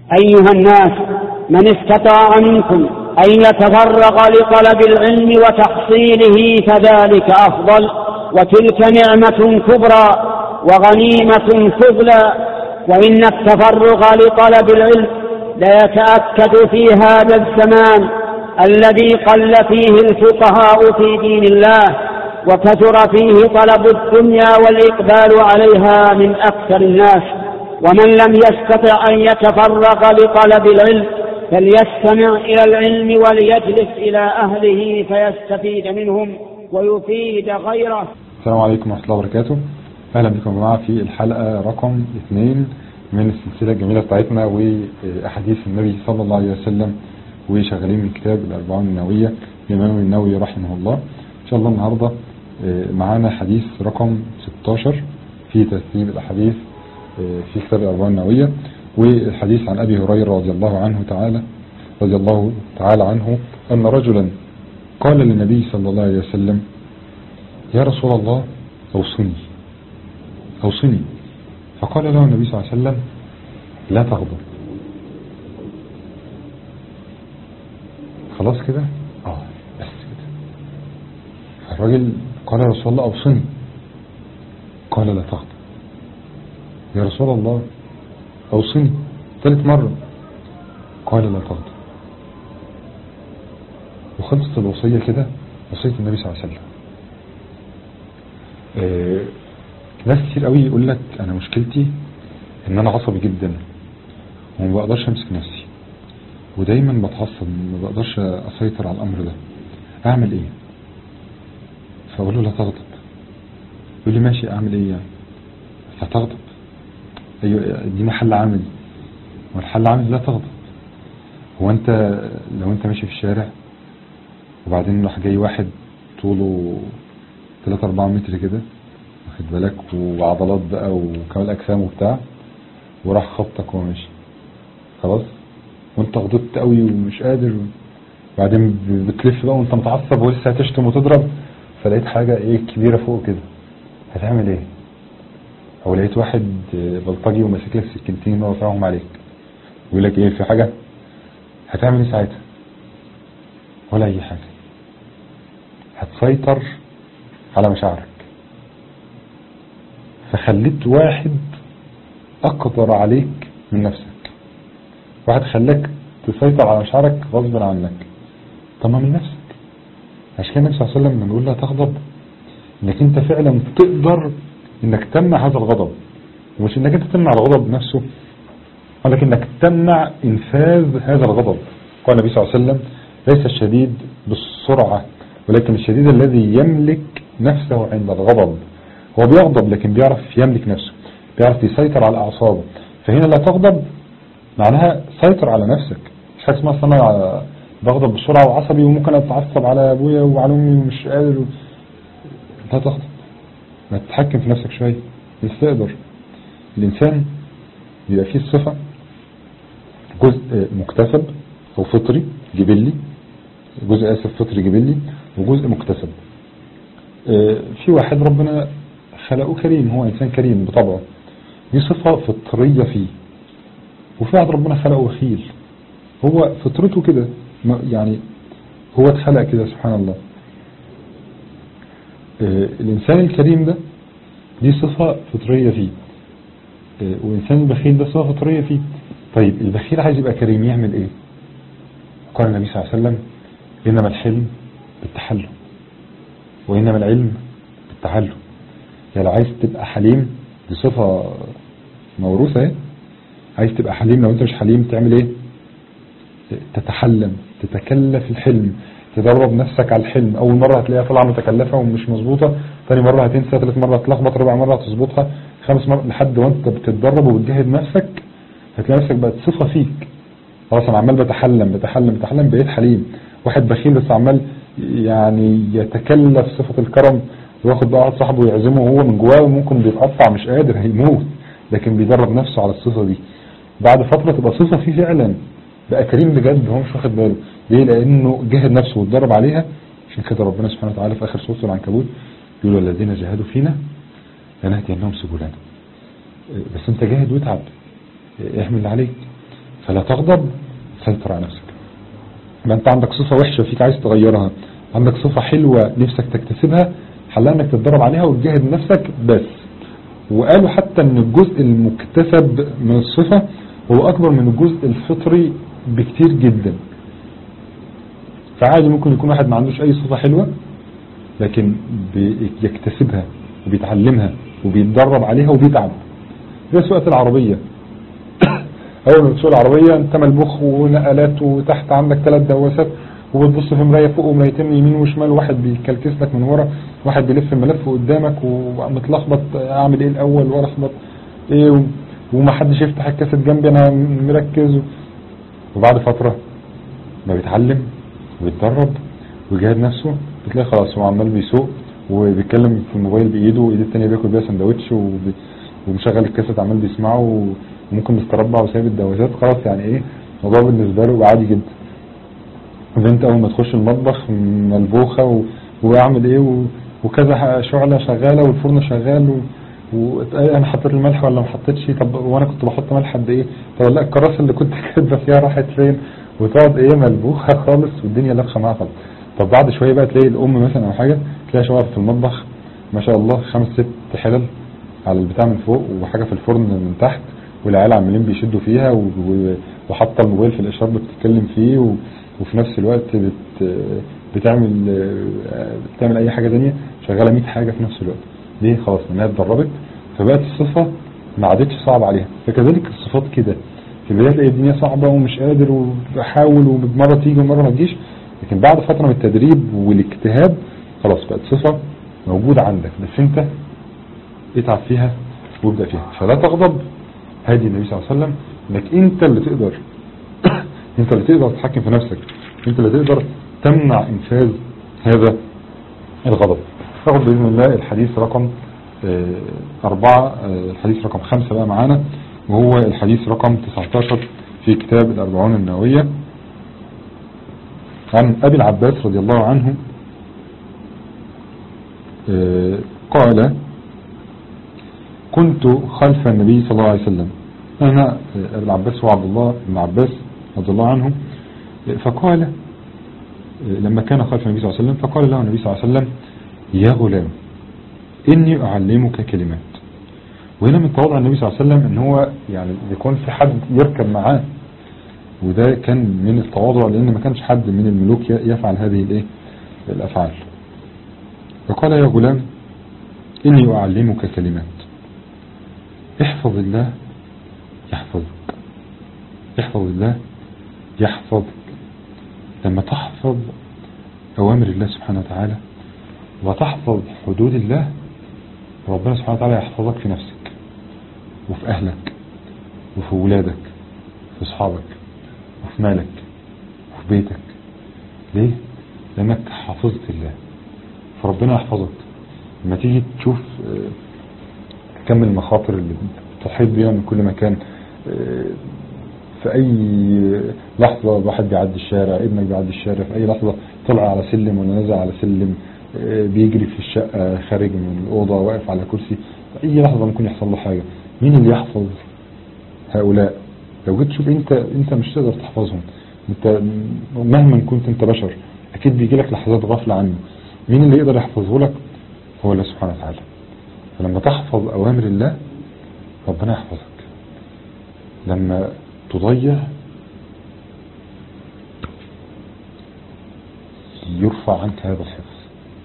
أيها الناس من استطاع منكم أن يتفرغ لطلب العلم وتحصيله فذلك أفضل وتلك نعمة كبرى وغنيمة فضلى وإن التفرغ لطلب العلم ليتأكد في هذا الزمان الذي قل فيه الفقهاء في دين الله وكثر فيه طلب الدنيا والإقبال عليها من أكثر الناس ومن لم يستطع أن يتفرغ لطلب العلم فليستمع إلى العلم وليجلس إلى أهله فيستفيد منهم ويفيد غيره السلام عليكم ورحمة الله وبركاته أهلا بكم يا جماعة في الحلقة رقم اثنين من السلسلة الجميلة بتاعتنا وأحاديث النبي صلى الله عليه وسلم وشغالين من كتاب الأربعون النووية للإمام النووي رحمه الله إن شاء الله النهاردة معانا حديث رقم 16 في ترتيب الأحاديث في كتاب الأربعون النووية والحديث عن أبي هريرة رضي الله عنه تعالى رضي الله تعالى عنه أن رجلا قال للنبي صلى الله عليه وسلم يا رسول الله أوصني أوصني فقال له النبي صلى الله عليه وسلم لا تغضب خلاص كده اه بس كده الراجل قال يا رسول الله أوصني قال لا تغضب يا رسول الله أوصني ثالث مرة قال لا تغضب وخلصت الوصية كده وصية النبي صلى الله عليه وسلم آه ناس كتير قوي يقول لك انا مشكلتي ان انا عصبي جدا وما بقدرش امسك نفسي ودايما بتعصب ما بقدرش اسيطر على الامر ده اعمل ايه فاقول له لا تغضب يقول لي ماشي اعمل ايه يعني فتغضب ايوه اديني حل عملي والحل عملي لا تغضب هو انت لو انت ماشي في الشارع وبعدين راح جاي واحد طوله 3 4 متر كده واخد بالك وعضلات بقى وكمال اجسام وبتاع وراح خبطك وهو ماشي خلاص وانت غضبت قوي ومش قادر بعدين بتلف بقى وانت متعصب ولسه هتشتم وتضرب فلقيت حاجه ايه كبيره فوق كده هتعمل ايه او لقيت واحد بلطجي وماسك لك سكينتين ورافعهم عليك ويقول لك ايه في حاجه هتعمل ايه ساعتها ولا اي حاجه هتسيطر على مشاعرك فخليت واحد أقدر عليك من نفسك واحد خلاك تسيطر على مشاعرك غصبا عنك طب ما من نفسك عشان كده النبي صلى الله عليه وسلم بنقول لا تغضب انك انت فعلا تقدر انك تمنع هذا الغضب ومش انك انت تمنع الغضب نفسه ولكن انك تمنع انفاذ هذا الغضب قال النبي صلى الله عليه وسلم ليس الشديد بالسرعة ولكن الشديد الذي يملك نفسه عند الغضب هو بيغضب لكن بيعرف يملك نفسه بيعرف يسيطر على أعصابه فهنا لا تغضب معناها سيطر على نفسك مش حاجة اسمها انا بغضب بسرعة وعصبي وممكن اتعصب على ابويا وعلى امي ومش قادر لا تغضب ما تتحكم في نفسك شوية بس تقدر الإنسان بيبقى فيه الصفة جزء مكتسب أو فطري جبلي جزء آسف فطري جبلي وجزء مكتسب في واحد ربنا خلقه كريم هو إنسان كريم بطبعه دي صفة فطرية فيه وفي واحد ربنا خلقه بخيل هو فطرته كده يعني هو اتخلق كده سبحان الله الإنسان الكريم ده دي صفة فطرية فيه والإنسان البخيل ده صفة فطرية فيه طيب البخيل عايز يبقى كريم يعمل ايه قال النبي صلى الله عليه وسلم إنما الحلم بالتحلم وإنما العلم بالتعلم يعني لو عايز تبقى حليم دي صفة موروثة ايه عايز تبقى حليم لو انت مش حليم تعمل ايه تتحلم تتكلف الحلم تدرب نفسك على الحلم اول مرة هتلاقيها طالعه متكلفة ومش مظبوطة ثاني مرة هتنسى ثالث مرة هتلخبط رابع مرة هتظبطها خامس مرة لحد وانت بتتدرب وبتجهد نفسك هتلاقي نفسك بقت صفة فيك خلاص انا عمال بتحلم بتحلم بتحلم بقيت حليم واحد بخيل بس عمال يعني يتكلف صفة الكرم وياخد بقى واحد صاحبه ويعزمه وهو من جواه وممكن بيتقطع مش قادر هيموت لكن بيدرب نفسه على الصفة دي بعد فترة تبقى صفة فيه فعلا بقى كريم بجد هو مش واخد باله ليه لانه جهد نفسه واتدرب عليها عشان كده ربنا سبحانه وتعالى في اخر سورة العنكبوت يقول الذين جاهدوا فينا لنهدينهم سبلنا بس انت جاهد واتعب احمل اللي عليك فلا تغضب سيطر على نفسك ما انت عندك صفة وحشة فيك عايز تغيرها عندك صفة حلوة نفسك تكتسبها حلها انك تتدرب عليها وتجاهد نفسك بس وقالوا حتى ان الجزء المكتسب من الصفة هو اكبر من الجزء الفطري بكتير جدا فعادي ممكن يكون واحد ما عندوش اي صفة حلوة لكن بيكتسبها وبيتعلمها وبيتدرب عليها وبيتعب زي سواقة العربية اول ما تسوق العربية انت ملبوخ ونقلات وتحت عندك ثلاث دواسات وبتبص في مراية فوق ومرايتين يمين وشمال واحد بيكلكس لك من ورا واحد بيلف الملف قدامك ومتلخبط اعمل ايه الاول ولا اخبط ايه و- ومحدش يفتح الكاسيت جنبي انا مركز و- وبعد فترة ما بيتعلم وبيتدرب ويجاهد نفسه بتلاقي خلاص هو عمال بيسوق وبيتكلم في الموبايل بايده وايده التانية بياكل بيها سندوتش وبي- ومشغل الكاسيت عمال بيسمعه و- وممكن مستربع وسايب الدواسات خلاص يعني ايه الموضوع بالنسبة له عادي جدا بنت اول ما تخش المطبخ ملبوخة و... واعمل ايه و... وكذا ح- شعلة شغالة والفرن شغال و... و... إيه انا حطيت الملح ولا ما حطيتش طب وانا كنت بحط ملح قد ايه طب لا الكراسة اللي كنت كاتبه فيها راحت فين وتقعد ايه ملبوخة خالص والدنيا لابخة معاها خالص طب بعد شوية بقى تلاقي الام مثلا او حاجة تلاقي شغال في المطبخ ما شاء الله خمس ست حلل على البتاع من فوق وحاجة في الفرن من تحت والعيال عمالين بيشدوا فيها و- و- وحاطه الموبايل في الاشارة بتتكلم فيه و... وفي نفس الوقت بت... بتعمل بتعمل اي حاجة تانية شغالة 100 حاجة في نفس الوقت ليه خلاص انها اتدربت فبقت الصفة ما عادتش صعبة عليها فكذلك الصفات كده في البداية تلاقي الدنيا صعبة ومش قادر وبحاول ومرة تيجي ومرة ما تجيش لكن بعد فترة من التدريب والاجتهاد خلاص بقت صفة موجودة عندك بس انت اتعب فيها وابدأ فيها فلا تغضب هادي النبي صلى الله عليه وسلم انك انت اللي تقدر انت اللي تقدر تتحكم في نفسك انت اللي تقدر تمنع انفاذ هذا الغضب ناخد بإذن الله الحديث رقم آه، أربعة آه، الحديث رقم خمسة بقى معانا وهو الحديث رقم 19 في كتاب الأربعون النووية عن أبي العباس رضي الله عنه آه، قال كنت خلف النبي صلى الله عليه وسلم أنا آه، أبي العباس هو عبد الله بن عباس رضي الله عنه آه، فقال آه، لما كان خلف النبي صلى الله عليه وسلم فقال له النبي صلى الله عليه وسلم يا غلام إني أعلمك كلمات وهنا من تواضع النبي صلى الله عليه وسلم ان هو يعني يكون في حد يركب معاه وده كان من التواضع لان ما كانش حد من الملوك يفعل هذه الايه الافعال فقال يا غلام اني اعلمك كلمات احفظ الله يحفظك احفظ الله يحفظك لما تحفظ اوامر الله سبحانه وتعالى وتحفظ حدود الله ربنا سبحانه وتعالى يحفظك في نفسك وفي أهلك وفي ولادك في أصحابك وفي مالك وفي بيتك ليه؟ لأنك حافظت الله فربنا يحفظك لما تيجي تشوف آه، كم المخاطر اللي تحيط بيها من كل مكان آه، في أي لحظة واحد بيعدي الشارع ابنك بيعدي الشارع في أي لحظة طلع على سلم ولا نزل على سلم آه، بيجري في الشقة خارج من الأوضة واقف على كرسي في أي لحظة ممكن يحصل له حاجة مين اللي يحفظ هؤلاء لو جيت تشوف انت انت مش تقدر تحفظهم انت مهما كنت انت بشر اكيد بيجي لك لحظات غفلة عنه مين اللي يقدر يحفظه لك هو الله سبحانه وتعالى فلما تحفظ اوامر الله ربنا يحفظك لما تضيع يرفع عنك هذا الحفظ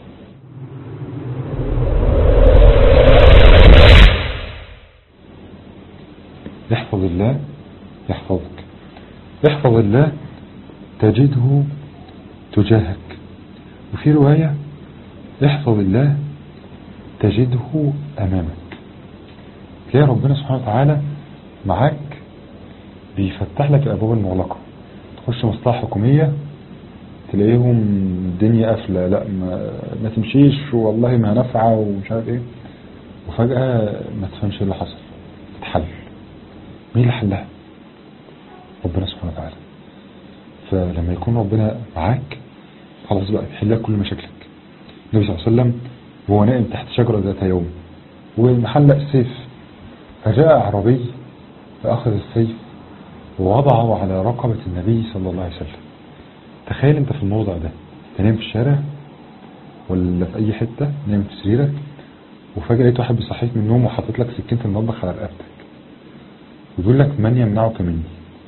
احفظ الله يحفظك احفظ الله تجده تجاهك وفي رواية احفظ الله تجده أمامك تلاقي ربنا سبحانه وتعالى معاك بيفتح لك الأبواب المغلقة تخش مصلحة حكومية تلاقيهم الدنيا قافلة لا ما, ما تمشيش والله ما نافعة ومش عارف ايه وفجأة ما تفهمش ايه اللي حصل تتحل مين اللي حلها ربنا سبحانه وتعالى فلما يكون ربنا معاك خلاص بقى يحل لك كل مشاكلك النبي صلى الله عليه وسلم وهو نائم تحت شجرة ذات يوم ومحلق السيف فجاء أعرابي فأخذ السيف ووضعه على رقبة النبي صلى الله عليه وسلم تخيل انت في الموضع ده تنام في الشارع ولا في اي حتة نايم في سريرك وفجأة لقيت واحد بيصحيك من النوم وحاطط لك سكينة المطبخ على رقبتك ويقول لك من يمنعك مني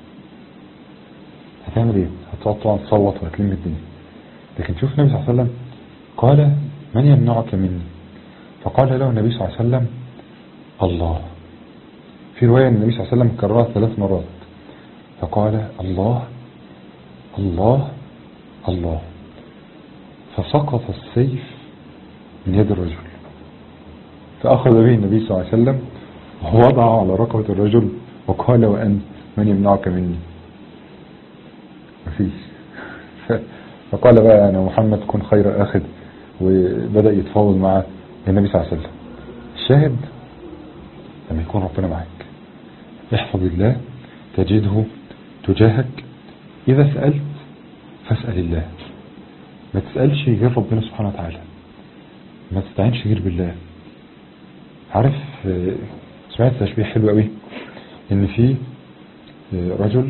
هتعمل ايه هتقعد طبعا تصوت وهتلم الدنيا لكن شوف النبي صلى الله عليه وسلم قال من يمنعك مني فقال له النبي صلى الله عليه وسلم الله في رواية ان النبي صلى الله عليه وسلم كررها ثلاث مرات فقال الله الله الله فسقط السيف من يد الرجل فأخذ به النبي صلى الله عليه وسلم ووضعه على رقبة الرجل وقال وأنت من يمنعك مني مفيش فقال بقى أنا محمد كن خير أخذ وبدأ يتفاوض مع النبي صلى الله عليه وسلم الشاهد لما يكون ربنا معك احفظ الله تجده تجاهك إذا سألت فاسأل الله ما تسألش غير ربنا سبحانه وتعالى ما تستعينش غير بالله عارف سمعت تشبيه حلو قوي ان في رجل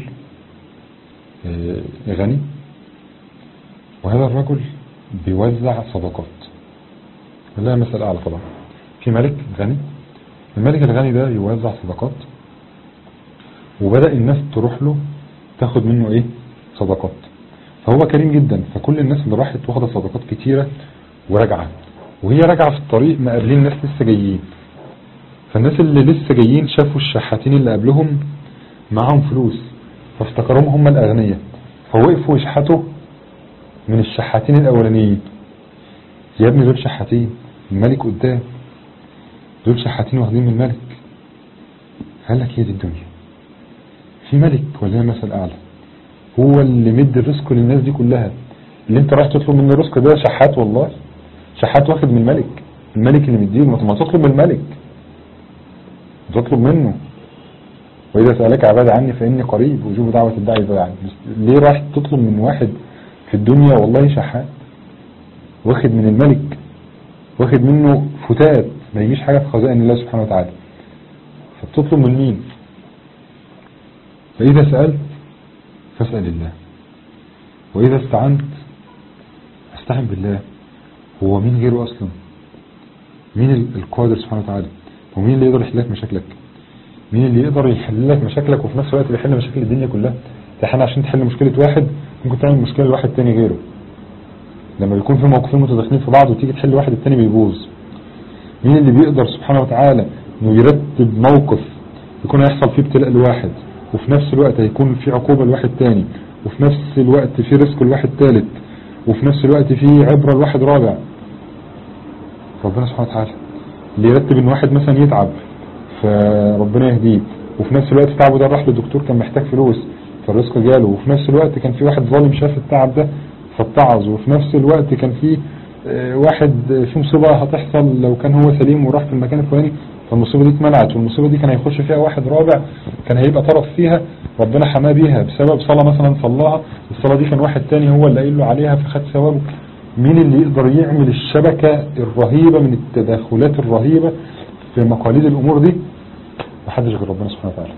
غني وهذا الرجل بيوزع صدقات لا مسألة أعلى طبعا في ملك غني الملك الغني ده يوزع صدقات وبدأ الناس تروح له تاخد منه ايه صدقات فهو كريم جدا فكل الناس اللي راحت واخده صدقات كتيرة وراجعة وهي راجعة في الطريق مقابلين ناس لسه جايين فالناس اللي لسه جايين شافوا الشحاتين اللي قبلهم معاهم فلوس فافتكروهم هم الأغنياء فوقفوا يشحتوا من الشحاتين الأولانيين يا ابني دول شحاتين الملك قدام دول شحاتين واخدين من الملك قال لك هي دي الدنيا في ملك ولا مثل أعلى هو اللي مد الرزق للناس دي كلها اللي انت رايح تطلب منه الرزق ده شحات والله شحات واخد من الملك الملك اللي مديه ما تطلب من الملك تطلب منه وإذا سألك عباد عني فإني قريب وجوب دعوة الداعي يعني ليه رايح تطلب من واحد في الدنيا والله شحات واخد من الملك واخد منه فتات ما يجيش حاجة في خزائن الله سبحانه وتعالى فبتطلب من مين فإذا سألت فاسأل الله وإذا استعنت استعن بالله هو مين غيره أصلا مين القادر سبحانه وتعالى ومين اللي يقدر يحل لك مشاكلك مين اللي يقدر يحل لك مشاكلك وفي نفس الوقت بيحل مشاكل الدنيا كلها احنا عشان تحل مشكلة واحد ممكن تعمل مشكلة لواحد تاني غيره لما بيكون في موقفين متداخلين في بعض وتيجي تحل واحد التاني بيبوظ مين اللي بيقدر سبحانه وتعالى انه يرتب موقف يكون هيحصل فيه ابتلاء لواحد وفي نفس الوقت هيكون في عقوبة لواحد تاني وفي نفس الوقت في رزق لواحد تالت وفي نفس الوقت في عبرة لواحد رابع ربنا سبحانه وتعالى اللي يرتب ان واحد مثلا يتعب فربنا يهديه وفي نفس الوقت تعبه ده راح لدكتور كان محتاج فلوس فالرزق جاله وفي نفس الوقت كان في واحد ظالم شاف التعب ده فاتعظ وفي نفس الوقت كان في واحد في مصيبة هتحصل لو كان هو سليم وراح في المكان الفلاني فالمصيبة دي اتمنعت والمصيبة دي كان هيخش فيها واحد رابع كان هيبقى طرف فيها ربنا حماه بيها بسبب صلاة مثلا صلاها الصلاة دي كان واحد تاني هو اللي قايل له عليها فخد ثوابه مين اللي يقدر يعمل الشبكة الرهيبة من التداخلات الرهيبة في مقاليد الأمور دي محدش غير ربنا سبحانه وتعالى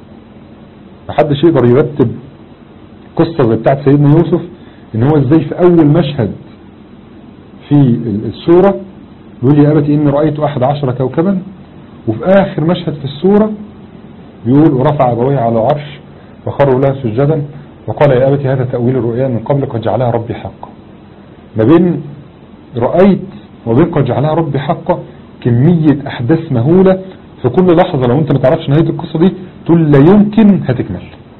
محدش يقدر يرتب قصة زي بتاعت سيدنا يوسف ان هو ازاي في اول مشهد في السورة يقول يا أبتي إني رأيت أحد عشر كوكبا وفي آخر مشهد في السورة يقول ورفع أبويه على عرش وخروا لها سجدا وقال يا أبتي هذا تأويل الرؤيا من قبل قد جعلها ربي حقا ما بين رأيت وبين قد جعلها ربي حقا كمية أحداث مهولة في كل لحظة لو أنت ما تعرفش نهاية القصة دي تقول لا يمكن هتكمل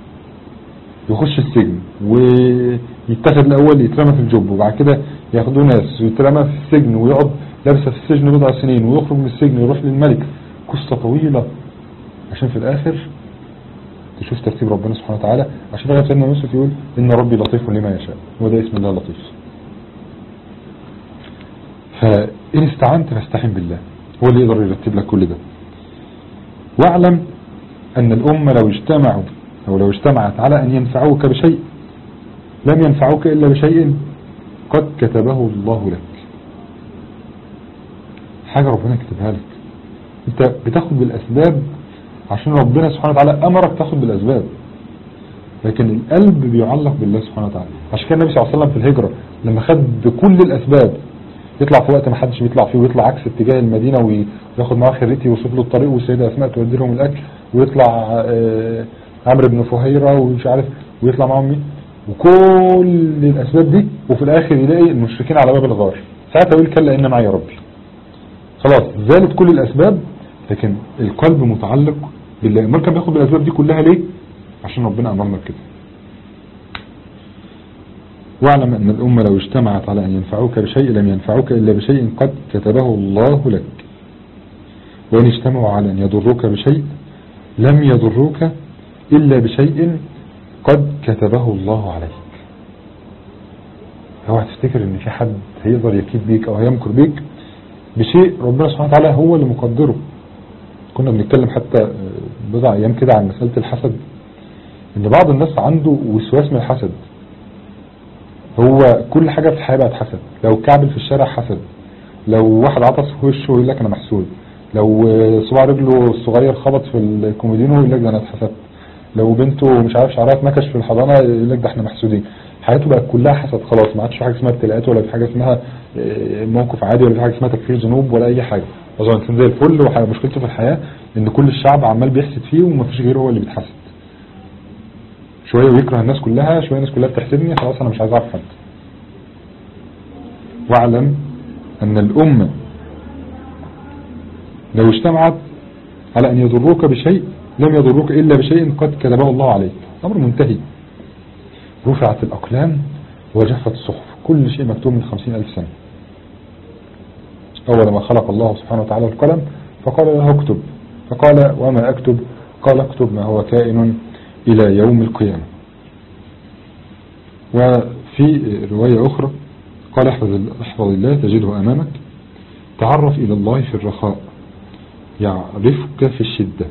يخش السجن ويتاخد الأول يترمى في الجب وبعد كده ياخدوه ناس ويترمى في السجن ويقعد لابسه في السجن بضع سنين ويخرج من السجن يروح للملك قصة طويلة عشان في الآخر تشوف ترتيب ربنا سبحانه وتعالى عشان كده سيدنا يوسف يقول إن ربي لطيف لما يشاء وده اسم الله لطيف فإن استعنت فاستعن بالله هو اللي يقدر يرتب لك كل ده واعلم أن الأمة لو اجتمعوا أو لو اجتمعت على أن ينفعوك بشيء لم ينفعوك إلا بشيء قد كتبه الله لك حاجة ربنا كتبها لك انت بتاخد بالأسباب عشان ربنا سبحانه وتعالى أمرك تاخد بالأسباب لكن القلب بيعلق بالله سبحانه وتعالى عشان كده النبي صلى الله عليه وسلم في الهجرة لما خد كل الأسباب يطلع في وقت ما حدش بيطلع فيه ويطلع عكس اتجاه المدينة وياخد معاه خريتي ويوصف له الطريق والسيدة أسماء تودي لهم الأكل ويطلع آه، عمرو بن فهيرة ومش عارف ويطلع معاهم مين وكل الأسباب دي وفي الآخر يلاقي المشركين على باب الغار ساعتها يقول كلا إن معي ربي خلاص زالت كل الأسباب لكن القلب متعلق بالله امال كان بياخد بالأسباب دي كلها ليه عشان ربنا أمرنا بكده واعلم أن الأمة لو اجتمعت على أن ينفعوك بشيء لم ينفعوك إلا بشيء قد كتبه الله لك وإن اجتمعوا على أن يضروك بشيء لم يضروك إلا بشيء قد كتبه الله عليك اوعى تفتكر ان في حد هيقدر يكيد بيك او هيمكر بيك بشيء ربنا سبحانه وتعالى هو اللي مقدره كنا بنتكلم حتى بضع ايام كده عن مسألة الحسد ان بعض الناس عنده وسواس من الحسد هو كل حاجة في الحياة بقت حسد لو كعبل في الشارع حسد لو واحد عطس في وشه يقول لك انا محسود لو صباع رجله الصغير خبط في الكوميدينو يقول لك ده انا اتحسدت لو بنته مش عارف شعرها اتنكش في الحضانة يقول لك ده احنا محسودين حياته بقت كلها حسد خلاص ما عادش في حاجه اسمها ابتلاءات ولا في حاجه اسمها اه، موقف عادي ولا في حاجه اسمها تكفير ذنوب ولا اي حاجه اظن انسان زي الفل ومشكلته في الحياه ان كل الشعب عمال بيحسد فيه ومفيش غيره هو اللي بيتحسد شويه ويكره الناس كلها شويه الناس كلها بتحسدني خلاص انا مش عايز اعرف حد واعلم ان الامه لو اجتمعت على ان يضروك بشيء لم يضروك الا بشيء قد كتبه الله عليك امر منتهي رفعت الأقلام وجفت الصحف كل شيء مكتوب من خمسين ألف سنة أول ما خلق الله سبحانه وتعالى القلم فقال له اكتب فقال وما أكتب قال اكتب ما هو كائن إلى يوم القيامة وفي رواية أخرى قال احفظ, احفظ الله تجده أمامك تعرف إلى الله في الرخاء يعرفك في الشدة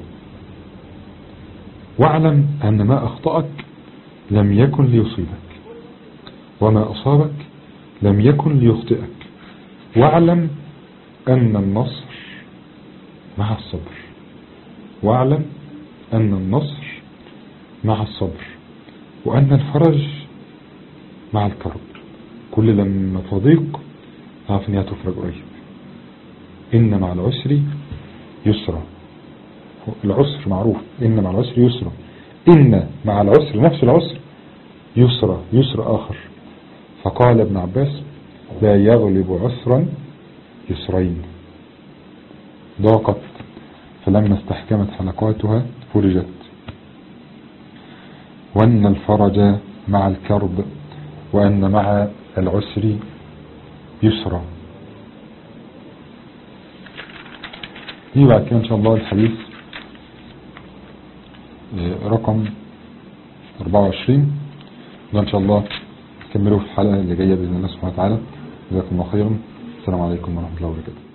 واعلم أن ما أخطأك لم يكن ليصيبك وما أصابك لم يكن ليخطئك واعلم أن النصر مع الصبر واعلم أن النصر مع الصبر وأن الفرج مع الكرب كل لما تضيق عارف ان هي تفرج قريب إن مع العسر يسرا العسر معروف إن مع العسر يسرا إن مع العسر نفس العسر يسرى يسر آخر فقال ابن عباس لا يغلب عسرا يسرين ضاقت فلما استحكمت حلقاتها فرجت وأن الفرج مع الكرب وأن مع العسر يسرا دي بعد كده إن شاء الله الحديث رقم 24 ده ان شاء الله نكمله في الحلقة اللي جاية بإذن الله سبحانه وتعالى جزاكم الله خيرا السلام عليكم ورحمة الله وبركاته